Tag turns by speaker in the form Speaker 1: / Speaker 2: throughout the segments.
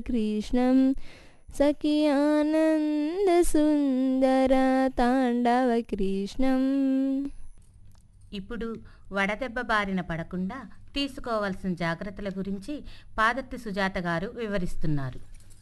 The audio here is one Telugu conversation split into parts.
Speaker 1: कृष्णं सखियानन्दसुन्दर ताण्डवकृष्णम्
Speaker 2: ఇప్పుడు వడదెబ్బ బారిన పడకుండా తీసుకోవాల్సిన జాగ్రత్తల గురించి పాదత్తి సుజాత గారు వివరిస్తున్నారు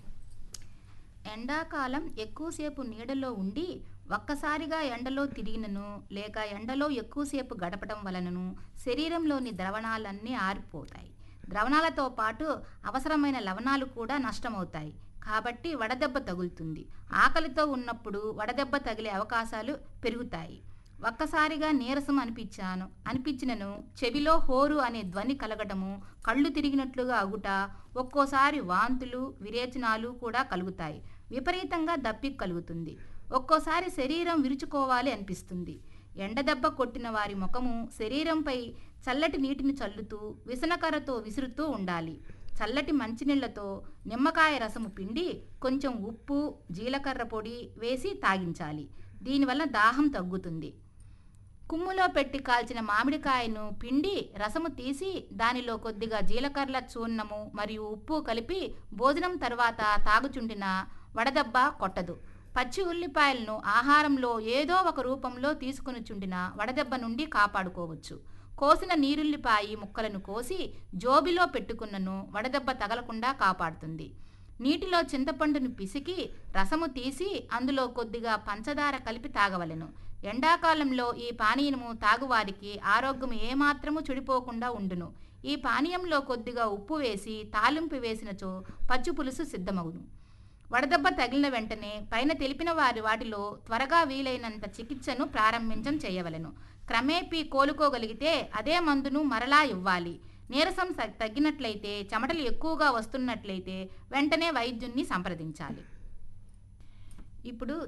Speaker 3: ఎండాకాలం ఎక్కువసేపు నీడలో ఉండి ఒక్కసారిగా ఎండలో తిరిగినను లేక ఎండలో ఎక్కువసేపు గడపడం వలనను శరీరంలోని ద్రవణాలన్నీ ఆరిపోతాయి ద్రవణాలతో పాటు అవసరమైన లవణాలు కూడా నష్టమవుతాయి కాబట్టి వడదెబ్బ తగులుతుంది ఆకలితో ఉన్నప్పుడు వడదెబ్బ తగిలే అవకాశాలు పెరుగుతాయి ఒక్కసారిగా నీరసం అనిపించాను అనిపించినను చెవిలో హోరు అనే ధ్వని కలగటము కళ్ళు తిరిగినట్లుగా అగుట ఒక్కోసారి వాంతులు విరేచనాలు కూడా కలుగుతాయి విపరీతంగా దప్పిక కలుగుతుంది ఒక్కోసారి శరీరం విరుచుకోవాలి అనిపిస్తుంది ఎండదెబ్బ కొట్టిన వారి ముఖము శరీరంపై చల్లటి నీటిని చల్లుతూ విసనకర్రతో విసురుతూ ఉండాలి చల్లటి మంచినీళ్లతో నిమ్మకాయ రసము పిండి కొంచెం ఉప్పు జీలకర్ర పొడి వేసి తాగించాలి దీనివల్ల దాహం తగ్గుతుంది కుమ్ములో పెట్టి కాల్చిన మామిడికాయను పిండి రసము తీసి దానిలో కొద్దిగా జీలకర్ర చూర్ణము మరియు ఉప్పు కలిపి భోజనం తర్వాత తాగుచుండిన వడదెబ్బ కొట్టదు పచ్చి ఉల్లిపాయలను ఆహారంలో ఏదో ఒక రూపంలో తీసుకుని చుండిన వడదెబ్బ నుండి కాపాడుకోవచ్చు కోసిన నీరుల్లిపాయి ముక్కలను కోసి జోబిలో పెట్టుకున్నను వడదెబ్బ తగలకుండా కాపాడుతుంది నీటిలో చింతపండును పిసికి రసము తీసి అందులో కొద్దిగా పంచదార కలిపి తాగవలెను ఎండాకాలంలో ఈ పానీయము తాగువారికి ఆరోగ్యం ఏమాత్రము చెడిపోకుండా ఉండును ఈ పానీయంలో కొద్దిగా ఉప్పు వేసి తాలింపు వేసినచో పచ్చి పులుసు సిద్ధమగును వడదెబ్బ తగిలిన వెంటనే పైన తెలిపిన వారి వాటిలో త్వరగా వీలైనంత చికిత్సను ప్రారంభించం చేయవలెను క్రమేపీ కోలుకోగలిగితే అదే మందును మరలా ఇవ్వాలి నీరసం స- తగ్గినట్లయితే చెమటలు ఎక్కువగా వస్తున్నట్లయితే వెంటనే వైద్యున్ని సంప్రదించాలి ఇప్పుడు